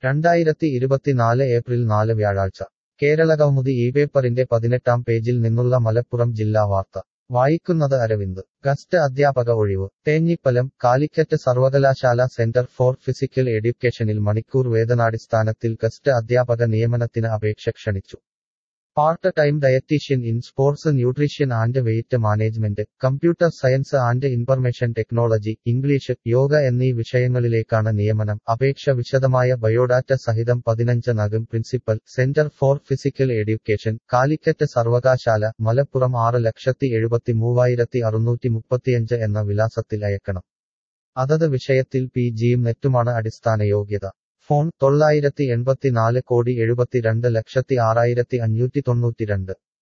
രണ്ടായിരത്തി ഇരുപത്തിനാല് ഏപ്രിൽ നാല് വ്യാഴാഴ്ച കേരളകൗമുദി ഈ പേപ്പറിന്റെ പതിനെട്ടാം പേജിൽ നിന്നുള്ള മലപ്പുറം ജില്ലാ വാർത്ത വായിക്കുന്നത് അരവിന്ദ് ഗസ്റ്റ് അധ്യാപക ഒഴിവ് തേഞ്ഞിപ്പലം കാലിക്കറ്റ് സർവകലാശാല സെന്റർ ഫോർ ഫിസിക്കൽ എഡ്യൂക്കേഷനിൽ മണിക്കൂർ വേതനാടിസ്ഥാനത്തിൽ ഗസ്റ്റ് അധ്യാപക നിയമനത്തിന് അപേക്ഷ ക്ഷണിച്ചു part time dietician in sports nutrition and weight management computer science and information technology English yoga എന്നീ വിഷയങ്ങളിലേക്കാണ് നിയമനം അപേക്ഷ വിശദമായ ബയോഡാറ്റ സഹിതം പതിനഞ്ച് നഗം principal centre for physical education Calicut സർവകലാശാല മലപ്പുറം ആറ് ലക്ഷത്തി എഴുപത്തി മൂവായിരത്തി അറുന്നൂറ്റി മുപ്പത്തിയഞ്ച് എന്ന വിലാസത്തിൽ അയക്കണം അതത് വിഷയത്തിൽ പി ജിയും നെറ്റുമാണ് അടിസ്ഥാന യോഗ്യത ഫോൺ തൊള്ളായിരത്തി എൺപത്തിനാല് കോടി എഴുപത്തിരണ്ട് ലക്ഷത്തി ആറായിരത്തി അഞ്ഞൂറ്റി തൊണ്ണൂറ്റിരണ്ട്